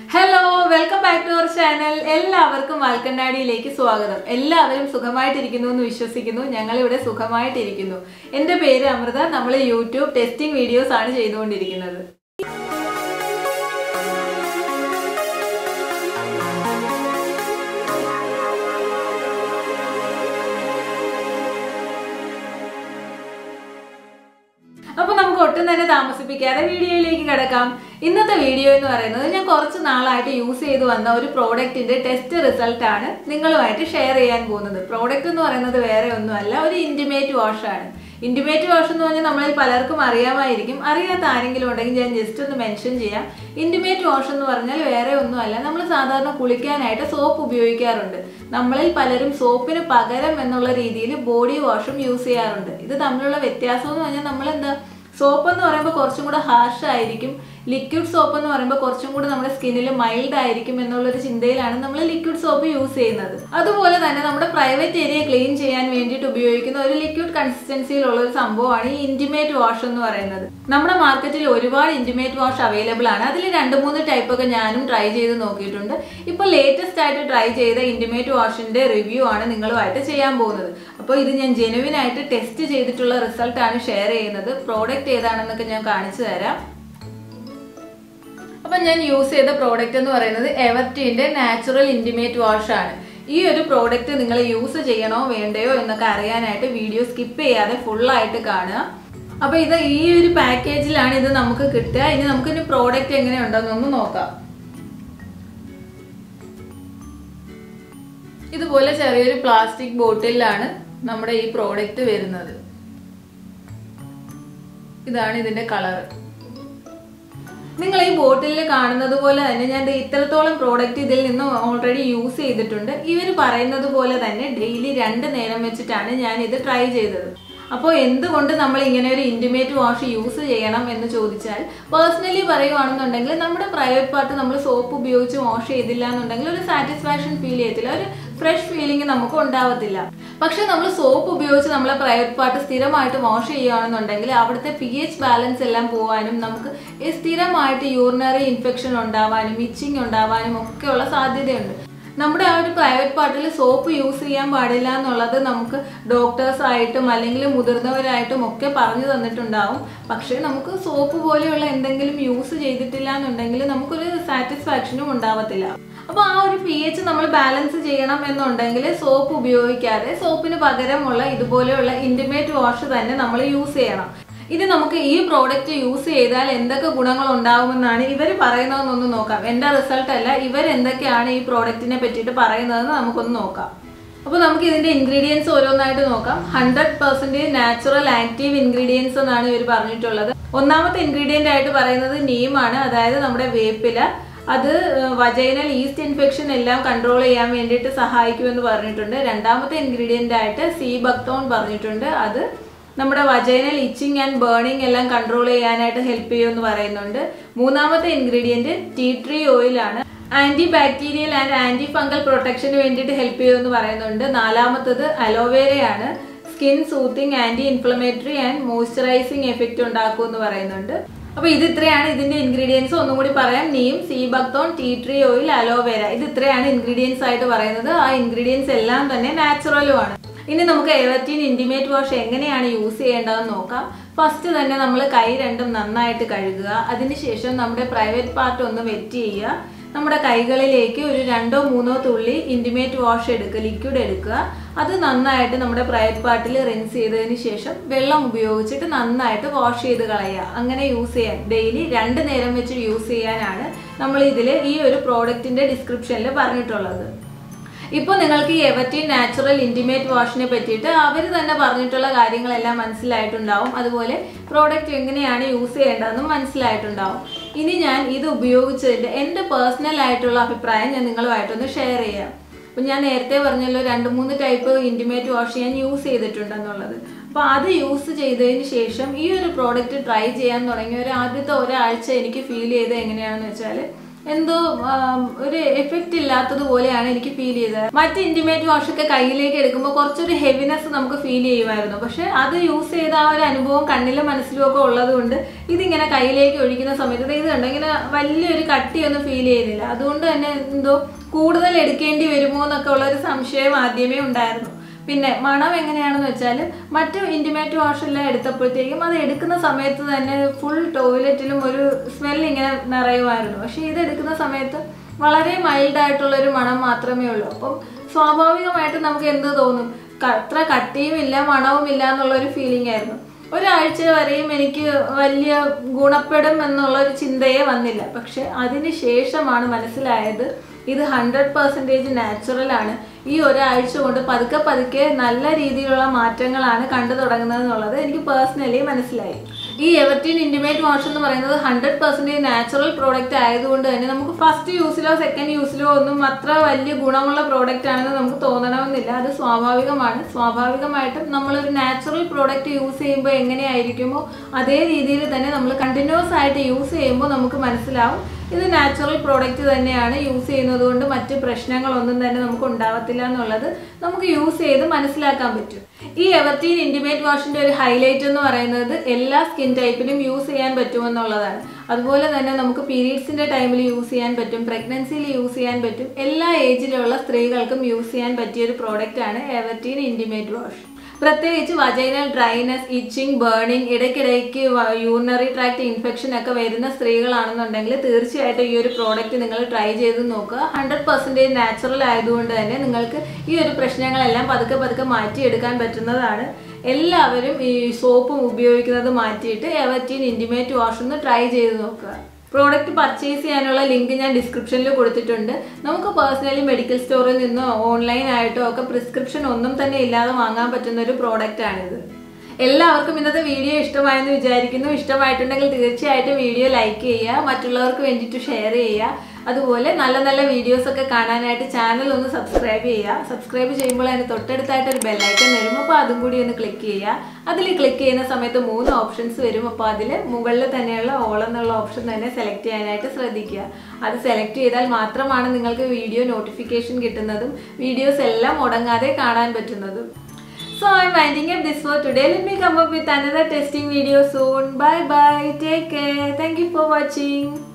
Hello welcome back to our channel എല്ലാവർക്കും വാൽക്കണ്ണാടിയിലേക്ക് സ്വാഗതം എല്ലാവരും സുഖമായിട്ടിരിക്കുന്നു എന്ന് വിശ്വസിക്കുന്നു ഞങ്ങൾ ഇവിടെ സുഖമായിട്ടിരിക്കുന്നു എൻ്റെ പേര് അമൃത നമ്മൾ യൂട്യൂബ് ടെസ്റ്റിംഗ് വീഡിയോസ് ആണ് ചെയ്തുകൊണ്ടിരിക്കുന്നത് അപ്പൊ നമുക്ക് ഒട്ടും തന്നെ താമസിപ്പിക്കാതെ വീഡിയോയിലേക്ക് കിടക്കാം ഇന്നത്തെ വീഡിയോ എന്ന് പറയുന്നത് ഞാൻ കുറച്ച് നാളായിട്ട് യൂസ് ചെയ്ത് വന്ന ഒരു പ്രോഡക്റ്റിന്റെ ടെസ്റ്റ് റിസൾട്ട് ആണ് നിങ്ങളുമായിട്ട് ഷെയർ ചെയ്യാൻ പോകുന്നത് പ്രോഡക്റ്റ് എന്ന് പറയുന്നത് വേറെ ഒന്നുമല്ല ഒരു ഇന്റിമേറ്റ് വാഷ് ആണ് ഇന്റിമേറ്റ് വാഷ് എന്ന് പറഞ്ഞാൽ നമ്മളിൽ പലർക്കും അറിയാമായിരിക്കും അറിയാത്ത ആരെങ്കിലും ഉണ്ടെങ്കിൽ ഞാൻ ജസ്റ്റ് ഒന്ന് മെൻഷൻ ചെയ്യാം ഇന്റിമേറ്റ് വാഷ് എന്ന് പറഞ്ഞാൽ വേറെ ഒന്നുമല്ല നമ്മൾ സാധാരണ കുളിക്കാനായിട്ട് സോപ്പ് ഉപയോഗിക്കാറുണ്ട് നമ്മളിൽ പലരും സോപ്പിന് പകരം എന്നുള്ള രീതിയിൽ ബോഡി വാഷും യൂസ് ചെയ്യാറുണ്ട് ഇത് തമ്മിലുള്ള വ്യത്യാസം എന്ന് പറഞ്ഞാൽ നമ്മൾ എന്താ സോപ്പ് എന്ന് പറയുമ്പോൾ കുറച്ചും കൂടെ ഹാർഷ് ആയിരിക്കും ലിക്വിഡ് സോപ്പ് എന്ന് പറയുമ്പോൾ കുറച്ചും കൂടെ നമ്മുടെ സ്കിന്നിൽ മൈൽഡ് ആയിരിക്കും എന്നുള്ളൊരു ചിന്തയിലാണ് നമ്മൾ ലിക്വിഡ് സോപ്പ് യൂസ് ചെയ്യുന്നത് അതുപോലെ തന്നെ നമ്മുടെ പ്രൈവറ്റ് ഏരിയ ക്ലീൻ ചെയ്യാൻ വേണ്ടിയിട്ട് ഉപയോഗിക്കുന്ന ഒരു ലിക്വിഡ് കൺസിസ്റ്റൻസിയിലുള്ള ഒരു സംഭവമാണ് ഈ ഇന്റിമേറ്റ് വാഷ് എന്ന് പറയുന്നത് നമ്മുടെ മാർക്കറ്റിൽ ഒരുപാട് ഇന്റിമേറ്റ് വാഷ് അവൈലബിൾ ആണ് അതിൽ രണ്ട് മൂന്ന് ടൈപ്പ് ഒക്കെ ഞാനും ട്രൈ ചെയ്ത് നോക്കിയിട്ടുണ്ട് ഇപ്പോൾ ലേറ്റസ്റ്റ് ആയിട്ട് ട്രൈ ചെയ്ത ഇന്റിമേറ്റ് വാഷിന്റെ റിവ്യൂ ആണ് നിങ്ങളുമായിട്ട് ചെയ്യാൻ പോകുന്നത് അപ്പോൾ ഇത് ഞാൻ ജെനുവിൻ ആയിട്ട് ടെസ്റ്റ് ചെയ്തിട്ടുള്ള റിസൾട്ട് ആണ് ഷെയർ ചെയ്യുന്നത് പ്രോഡക്റ്റ് ഏതാണെന്നൊക്കെ ഞാൻ കാണിച്ചു തരാം അപ്പൊ ഞാൻ യൂസ് ചെയ്ത പ്രോഡക്റ്റ് എന്ന് പറയുന്നത് എവർട്ടീന്റെ നാച്ചുറൽ ഇന്റിമേറ്റ് വാഷ് ആണ് ഈ ഒരു പ്രോഡക്റ്റ് നിങ്ങൾ യൂസ് ചെയ്യണോ വേണ്ടയോ എന്നൊക്കെ അറിയാനായിട്ട് വീഡിയോ സ്കിപ്പ് ചെയ്യാതെ full ആയിട്ട് കാണുക അപ്പൊ ഇത് ഈ ഒരു പാക്കേജിലാണ് ഇത് നമുക്ക് കിട്ടുക ഇനി നമുക്ക് ഇനി പ്രോഡക്റ്റ് എങ്ങനെയുണ്ടെന്നൊന്ന് നോക്കാം ഇതുപോലെ ചെറിയൊരു പ്ലാസ്റ്റിക് ബോട്ടിലാണ് നമ്മുടെ ഈ പ്രോഡക്റ്റ് വരുന്നത് ഇതാണ് ഇതിന്റെ കളർ നിങ്ങൾ ഈ ബോട്ടിലിൽ കാണുന്നത് പോലെ തന്നെ ഞാൻ ദേ ഇത്രത്തോളം പ്രോഡക്റ്റ് ഇതിൽ നിന്ന് ഓൾറെഡി യൂസ് ചെയ്തിട്ടുണ്ട് ഇവർ പറയുന്നത് പോലെ തന്നെ ഡെയിലി രണ്ട് നേരം വെച്ചിട്ടാണ് ഞാൻ ഇത് ട്രൈ ചെയ്തത് അപ്പോൾ എന്തുകൊണ്ട് നമ്മൾ ഇങ്ങനെ ഒരു ഇന്റിമേറ്റ് വാഷ് യൂസ് ചെയ്യണം എന്ന് ചോദിച്ചാൽ പേഴ്സണലി പറയുവാണെന്നുണ്ടെങ്കിൽ നമ്മുടെ പ്രൈവറ്റ് പാർട്ട് നമ്മൾ സോപ്പ് ഉപയോഗിച്ച് വാഷ് ചെയ്തില്ല എന്നുണ്ടെങ്കിൽ ഒരു സാറ്റിസ്ഫാക്ഷൻ ഫീൽ ചെയ്യത്തില്ല ഒരു ഫ്രഷ് ഫീലിംഗ് നമുക്ക് ഉണ്ടാവത്തില്ല പക്ഷെ നമ്മൾ സോപ്പ് ഉപയോഗിച്ച് നമ്മളെ പ്രൈവറ്റ് പാർട്ട് സ്ഥിരമായിട്ട് വാഷ് ചെയ്യുകയാണെന്നുണ്ടെങ്കിൽ അവിടുത്തെ പി എച്ച് ബാലൻസ് എല്ലാം പോകാനും നമുക്ക് ഈ സ്ഥിരമായിട്ട് യൂറിനറി ഇൻഫെക്ഷൻ ഉണ്ടാവാനും ഇച്ചിങ് ഉണ്ടാവാനും ഒക്കെയുള്ള സാധ്യതയുണ്ട് നമ്മുടെ ആ ഒരു പ്രൈവറ്റ് പാർട്ടിൽ സോപ്പ് യൂസ് ചെയ്യാൻ പാടില്ല എന്നുള്ളത് നമുക്ക് ഡോക്ടേഴ്സ് ആയിട്ടും അല്ലെങ്കിൽ മുതിർന്നവരായിട്ടും ഒക്കെ പറഞ്ഞു തന്നിട്ടുണ്ടാവും പക്ഷേ നമുക്ക് സോപ്പ് പോലെയുള്ള എന്തെങ്കിലും യൂസ് ചെയ്തിട്ടില്ല എന്നുണ്ടെങ്കിൽ നമുക്കൊരു സാറ്റിസ്ഫാക്ഷനും ഉണ്ടാവത്തില്ല അപ്പോൾ ആ ഒരു പി എച്ച് നമ്മൾ ബാലൻസ് ചെയ്യണം എന്നുണ്ടെങ്കിൽ സോപ്പ് ഉപയോഗിക്കാതെ സോപ്പിന് പകരമുള്ള ഇതുപോലെയുള്ള ഇന്റിമേറ്റ് വാഷ് തന്നെ നമ്മൾ യൂസ് ചെയ്യണം ഇനി നമുക്ക് ഈ പ്രോഡക്റ്റ് യൂസ് ചെയ്താൽ എന്തൊക്കെ ഗുണങ്ങൾ ഉണ്ടാകുമെന്നാണ് ഇവർ പറയുന്നതെന്നൊന്ന് നോക്കാം എൻ്റെ റിസൾട്ട് അല്ല ഇവർ എന്തൊക്കെയാണ് ഈ പ്രോഡക്റ്റിനെ പറ്റിയിട്ട് പറയുന്നതെന്ന് നമുക്കൊന്ന് നോക്കാം അപ്പോൾ നമുക്ക് ഇതിന്റെ ഇൻഗ്രീഡിയൻസ് ഓരോന്നായിട്ട് നോക്കാം hundred percentage natural active ingredients എന്നാണ് ഇവർ പറഞ്ഞിട്ടുള്ളത് ഒന്നാമത്തെ ഇൻഗ്രീഡിയൻ്റ് ആയിട്ട് പറയുന്നത് നീമാണ് അതായത് നമ്മുടെ വേപ്പില അത് വജൈനൽ ഈസ്റ്റ് ഇൻഫെക്ഷൻ എല്ലാം കൺട്രോൾ ചെയ്യാൻ വേണ്ടിയിട്ട് സഹായിക്കുമെന്ന് പറഞ്ഞിട്ടുണ്ട് രണ്ടാമത്തെ ഇൻഗ്രീഡിയൻ്റ് ആയിട്ട് സീ ബക്തോൺ പറഞ്ഞിട്ടുണ്ട് അത് നമ്മുടെ വജൈനൽ ഇച്ചിങ് ആൻഡ് ബേണിംഗ് എല്ലാം കൺട്രോൾ ചെയ്യാനായിട്ട് ഹെൽപ്പ് ചെയ്യുമെന്ന് പറയുന്നുണ്ട് മൂന്നാമത്തെ ഇൻഗ്രീഡിയൻറ്റ് ടീ ട്രീ ഓയിലാണ് anti bacterial and anti fungal പ്രൊട്ടക്ഷന് വേണ്ടിയിട്ട് ഹെൽപ്പ് ചെയ്യുമെന്ന് പറയുന്നുണ്ട് നാലാമത്തത് അലോവേരയാണ് skin soothing anti inflammatory and moisturising effect ഉണ്ടാക്കുമെന്ന് പറയുന്നുണ്ട് അപ്പൊ ഇത് ഇത്രയാണ് ഇതിന്റെ ഇൻഗ്രീഡിയൻസ് ഒന്നും കൂടി പറയാം neem sea buckthorn tea tree oil aloe vera ഇത് ഇത്രയാണ് ഇൻഗ്രീഡിയൻസ് ആയിട്ട് പറയുന്നത് ആ ഇൻഗ്രീഡിയൻസ് എല്ലാം തന്നെ നാച്ചുറലുമാണ് ഇനി നമുക്ക് എവർട്ടീൻ ഇന്റിമേറ്റ് വാഷ് എങ്ങനെയാണ് യൂസ് ചെയ്യേണ്ടതെന്ന് നോക്കാം ഫസ്റ്റ് തന്നെ നമ്മൾ കൈ രണ്ടും നന്നായിട്ട് കഴുകുക അതിനുശേഷം നമ്മുടെ പ്രൈവറ്റ് പാർട്ട് ഒന്ന് വെറ്റ് ചെയ്യുക നമ്മുടെ കൈകളിലേക്ക് ഒരു രണ്ടോ മൂന്നോ തുള്ളി ഇന്റിമേറ്റ് വാഷ് എടുക്കുക ലിക്വിഡ് എടുക്കുക അത് നന്നായിട്ട് നമ്മുടെ പ്രൈവറ്റ് പാർട്ടിൽ റിൻസ് ചെയ്തതിന് ശേഷം വെള്ളം ഉപയോഗിച്ചിട്ട് നന്നായിട്ട് വാഷ് ചെയ്ത് കളയുക അങ്ങനെ യൂസ് ചെയ്യാൻ ഡെയിലി രണ്ട് നേരം വെച്ച് യൂസ് ചെയ്യാനാണ് നമ്മൾ ഇതിൽ ഈ ഒരു പ്രോഡക്റ്റിന്റെ ഡിസ്ക്രിപ്ഷനിൽ പറഞ്ഞിട്ടുള്ളത് ഇപ്പോൾ നിങ്ങൾക്ക് ഈ എവർട്ടീൻ നാച്ചുറൽ ഇന്റിമേറ്റ് വാഷിനെ പറ്റിയിട്ട് അവർ തന്നെ പറഞ്ഞിട്ടുള്ള കാര്യങ്ങളെല്ലാം മനസ്സിലായിട്ടുണ്ടാവും അതുപോലെ പ്രോഡക്റ്റ് എങ്ങനെയാണ് യൂസ് ചെയ്യേണ്ടതെന്നും മനസ്സിലായിട്ടുണ്ടാവും ഇനി ഞാൻ ഇത് ഉപയോഗിച്ചതിൻ്റെ എൻ്റെ പേഴ്സണൽ ആയിട്ടുള്ള അഭിപ്രായം ഞാൻ നിങ്ങളുമായിട്ടൊന്ന് ഷെയർ ചെയ്യാം അപ്പം ഞാൻ നേരത്തെ പറഞ്ഞല്ലോ രണ്ട് മൂന്ന് ടൈപ്പ് ഇന്റിമേറ്റ് വാഷ് ഞാൻ യൂസ് ചെയ്തിട്ടുണ്ടെന്നുള്ളത് അപ്പോൾ അത് യൂസ് ചെയ്തതിന് ശേഷം ഈ ഒരു പ്രോഡക്റ്റ് ട്രൈ ചെയ്യാൻ തുടങ്ങിയ ഒരു ആദ്യത്തെ ഒരാഴ്ച എനിക്ക് ഫീൽ ചെയ്തത് എങ്ങനെയാണെന്ന് വെച്ചാൽ എന്തോ ആം, ഒരു എഫക്റ്റ് ഇല്ലാത്തതുപോലെയാണ് എനിക്ക് ഫീൽ ചെയ്തത് മറ്റ് ഇന്റിമേറ്റ് വാഷ് ഒക്കെ കയ്യിലേക്ക് എടുക്കുമ്പോൾ കുറച്ചൊരു ഹെവിനെസ് നമുക്ക് ഫീൽ ചെയ്യുമായിരുന്നു പക്ഷെ അത് യൂസ് ചെയ്ത ആ ഒരു അനുഭവം കണ്ണിലും മനസ്സിലും ഒക്കെ ഉള്ളത് കൊണ്ട് ഇതിങ്ങനെ കയ്യിലേക്ക് ഒഴിക്കുന്ന സമയത്ത് ദേ ഇത് കണ്ടോ ഇങ്ങനെ വലിയൊരു കട്ടിയൊന്നും ഫീൽ ചെയ്യുന്നില്ല അതുകൊണ്ട് തന്നെ എന്തോ കൂടുതൽ എടുക്കേണ്ടി വരുമോ എന്നൊക്കെ ഉള്ള ഒരു സംശയം ആദ്യമേ ഉണ്ടായിരുന്നു പിന്നെ മണം എങ്ങനെയാണെന്ന് വെച്ചാൽ മറ്റു ഇൻറ്റിമേറ്റ് വാഷെല്ലാം എടുത്തപ്പോഴത്തേക്കും അത് എടുക്കുന്ന സമയത്ത് തന്നെ ഫുൾ ടോയ്ലറ്റിലും ഒരു സ്മെൽ ഇങ്ങനെ നിറയുമായിരുന്നു പക്ഷേ ഇത് എടുക്കുന്ന സമയത്ത് വളരെ മൈൽഡ് ആയിട്ടുള്ള ഒരു മണം മാത്രമേ ഉള്ളൂ അപ്പം സ്വാഭാവികമായിട്ട് നമുക്ക് എന്ത് തോന്നും ക- അത്ര കട്ടിയും ഇല്ല മണവും ഇല്ല എന്നുള്ള ഒരു ഫീലിംഗ് ആയിരുന്നു ഒരാഴ്ച വരെയും എനിക്ക് വലിയ ഗുണപ്പെടും എന്നുള്ള ഒരു ചിന്തയെ വന്നില്ല പക്ഷെ അതിന് ശേഷമാണ് മനസ്സിലായത് ഇത് ഹൺഡ്രഡ് പെർസെൻറ്റേജ് നാച്ചുറൽ ആണ് ഈ ഒരാഴ്ച കൊണ്ട് പതുക്കെ പതുക്കെ നല്ല രീതിയിലുള്ള മാറ്റങ്ങളാണ് കണ്ടു തുടങ്ങുന്നത് എന്നുള്ളത് എനിക്ക് പേഴ്സണലി മനസ്സിലായി ഈ എവർട്ടീൻ ഇൻറ്റിമേറ്റ് വാഷ് എന്ന് പറയുന്നത് ഹൺഡ്രഡ് പെർസെൻറ്റേജ് നാച്ചുറൽ പ്രോഡക്റ്റ് ആയതുകൊണ്ട് തന്നെ നമുക്ക് ഫസ്റ്റ് യൂസിലോ സെക്കൻഡ് യൂസിലോ ഒന്നും അത്ര വലിയ ഗുണമുള്ള പ്രോഡക്റ്റ് ആണെന്ന് നമുക്ക് തോന്നണമെന്നില്ല അത് സ്വാഭാവികമാണ് സ്വാഭാവികമായിട്ടും നമ്മളൊരു നാച്ചുറൽ പ്രോഡക്റ്റ് യൂസ് ചെയ്യുമ്പോൾ എങ്ങനെയായിരിക്കുമോ അതേ രീതിയിൽ തന്നെ നമ്മൾ കണ്ടിന്യൂസ് ആയിട്ട് യൂസ് ചെയ്യുമ്പോൾ നമുക്ക് മനസ്സിലാവും ഇത് നാച്ചുറൽ പ്രോഡക്റ്റ് തന്നെയാണ് യൂസ് ചെയ്യുന്നത് കൊണ്ട് മറ്റ് പ്രശ്നങ്ങളൊന്നും തന്നെ നമുക്ക് ഉണ്ടാവത്തില്ല എന്നുള്ളത് നമുക്ക് യൂസ് ചെയ്ത് മനസ്സിലാക്കാൻ പറ്റും ഈ എവർട്ടീൻ ഇൻറ്റിമേറ്റ് വാഷിന്റെ ഒരു ഹൈലൈറ്റ് എന്ന് പറയുന്നത് എല്ലാ സ്കിൻ ടൈപ്പിനും യൂസ് ചെയ്യാൻ പറ്റുമെന്നുള്ളതാണ് അതുപോലെ തന്നെ നമുക്ക് പീരീഡ്സിന്റെ ടൈമിൽ യൂസ് ചെയ്യാൻ പറ്റും പ്രഗ്നൻസിയിൽ യൂസ് ചെയ്യാൻ പറ്റും എല്ലാ ഏജിലുള്ള സ്ത്രീകൾക്കും യൂസ് ചെയ്യാൻ പറ്റിയ ഒരു പ്രോഡക്റ്റ് ആണ് എവർട്ടീൻ ഇൻറ്റിമേറ്റ് വാഷ് പ്രത്യേകിച്ച് വജൈനൽ ഡ്രൈനസ് ഇച്ചിങ് ബേണിംഗ് ഇടയ്ക്കിടയ്ക്ക് യൂറിനറി ട്രാക്ട് ഇൻഫെക്ഷൻ ഒക്കെ വരുന്ന സ്ത്രീകളാണെന്നുണ്ടെങ്കിൽ തീർച്ചയായിട്ടും ഈ ഒരു പ്രോഡക്റ്റ് നിങ്ങൾ ട്രൈ ചെയ്ത് നോക്കുക ഹൺഡ്രഡ് പെർസെൻറ്റേജ് നാച്ചുറൽ ആയതുകൊണ്ട് തന്നെ നിങ്ങൾക്ക് ഈ ഒരു പ്രശ്നങ്ങളെല്ലാം പതുക്കെ പതുക്കെ മാറ്റിയെടുക്കാൻ പറ്റുന്നതാണ് എല്ലാവരും ഈ സോപ്പും ഉപയോഗിക്കുന്നത് മാറ്റിയിട്ട് എവർറ്റീൻ ഇൻറ്റിമേറ്റ് വാഷ് ഒന്ന് ട്രൈ ചെയ്ത് നോക്കുക പ്രോഡക്റ്റ് പർച്ചേസ് ചെയ്യാനുള്ള ലിങ്ക് ഞാൻ ഡിസ്ക്രിപ്ഷനിൽ കൊടുത്തിട്ടുണ്ട് നമുക്ക് പേഴ്സണലി മെഡിക്കൽ സ്റ്റോറിൽ നിന്നോ ഓൺലൈൻ ആയിട്ടോ ഒക്കെ പ്രിസ്ക്രിപ്ഷൻ ഒന്നും തന്നെ ഇല്ലാതെ വാങ്ങാൻ പറ്റുന്ന ഒരു പ്രോഡക്റ്റ് ആണിത് എല്ലാവർക്കും ഇന്നത്തെ വീഡിയോ ഇഷ്ടമായെന്ന് വിചാരിക്കുന്നു ഇഷ്ടമായിട്ടുണ്ടെങ്കിൽ തീർച്ചയായിട്ടും വീഡിയോ ലൈക്ക് ചെയ്യുക മറ്റുള്ളവർക്ക് വേണ്ടിയിട്ട് ഷെയർ ചെയ്യുക അതുപോലെ നല്ല നല്ല വീഡിയോസ് ഒക്കെ കാണാനായിട്ട് ചാനൽ ഒന്ന് സബ്സ്ക്രൈബ് ചെയ്യുക സബ്സ്ക്രൈബ് ചെയ്യുമ്പോൾ അതിന് തൊട്ടടുത്തായിട്ട് ഒരു ബെല്ലൈക്കൺ വരും അപ്പോൾ അതും കൂടി ഒന്ന് ക്ലിക്ക് ചെയ്യുക അതിൽ ക്ലിക്ക് ചെയ്യുന്ന സമയത്ത് മൂന്ന് ഓപ്ഷൻസ് വരും അപ്പോൾ അതിൽ മുകളിൽ തന്നെയുള്ള ഓൾ എന്നുള്ള ഓപ്ഷൻ തന്നെ സെലക്ട് ചെയ്യാനായിട്ട് ശ്രദ്ധിക്കുക അത് സെലക്ട് ചെയ്താൽ മാത്രമാണ് നിങ്ങൾക്ക് വീഡിയോ നോട്ടിഫിക്കേഷൻ കിട്ടുന്നതും വീഡിയോസ് എല്ലാം മുടങ്ങാതെ കാണാൻ പറ്റുന്നതും So I'm winding up this for today. Let me come up with another testing video soon. Bye bye. Take care. Thank you for watching.